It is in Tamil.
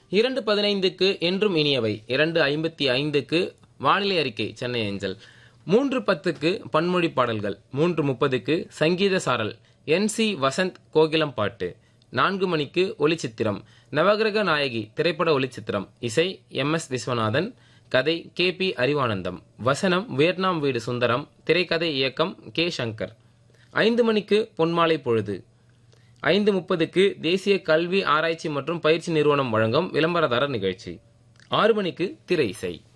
இரண்டு பதினைந்துக்கு என்றும் இனியவை இரண்டு ஐம்பத்தி ஐந்துக்கு வானிலை அறிக்கை சென்னை ஏஞ்சல் மூன்று பத்துக்கு பன்மொழி பாடல்கள் மூன்று முப்பதுக்கு சங்கீத சாரல் என் சி வசந்த் கோகிலம் பாட்டு நான்கு மணிக்கு ஒளிச்சித்திரம் நவகிரக நாயகி திரைப்பட ஒளிச்சித்திரம் இசை எம் எஸ் விஸ்வநாதன் கதை கே பி அறிவானந்தம் வசனம் வியட்நாம் வீடு சுந்தரம் திரைக்கதை இயக்கம் கே சங்கர் ஐந்து மணிக்கு பொன்மாலை பொழுது ஐந்து முப்பதுக்கு தேசிய கல்வி ஆராய்ச்சி மற்றும் பயிற்சி நிறுவனம் வழங்கும் விளம்பரதாரர் நிகழ்ச்சி ஆறு மணிக்கு திரை இசை